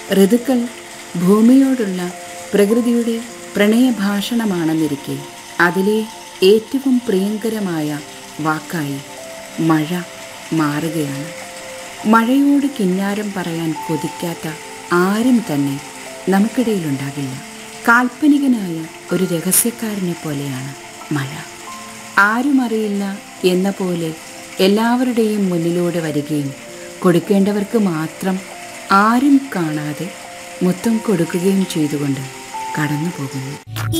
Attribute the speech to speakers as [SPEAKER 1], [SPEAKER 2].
[SPEAKER 1] ഋതുക്കൾ ഭൂമിയോടുള്ള പ്രകൃതിയുടെ പ്രണയഭാഷണമാണെന്നിരിക്കെ അതിലെ ഏറ്റവും പ്രിയങ്കരമായ വാക്കായി മഴ മാറുകയാണ് മഴയോട് കിന്നാരം പറയാൻ കൊതിക്കാത്ത ആരും തന്നെ നമുക്കിടയിലുണ്ടാകില്ല കാൽപ്പനികനായ ഒരു രഹസ്യക്കാരനെ പോലെയാണ് മഴ ആരും അറിയില്ല എന്ന പോലെ എല്ലാവരുടെയും മുന്നിലൂടെ വരികയും കൊടുക്കേണ്ടവർക്ക് മാത്രം ആരും കാണാതെ മുത്തം കൊടുക്കുകയും ചെയ്തുകൊണ്ട് കടന്നു പോകുന്നു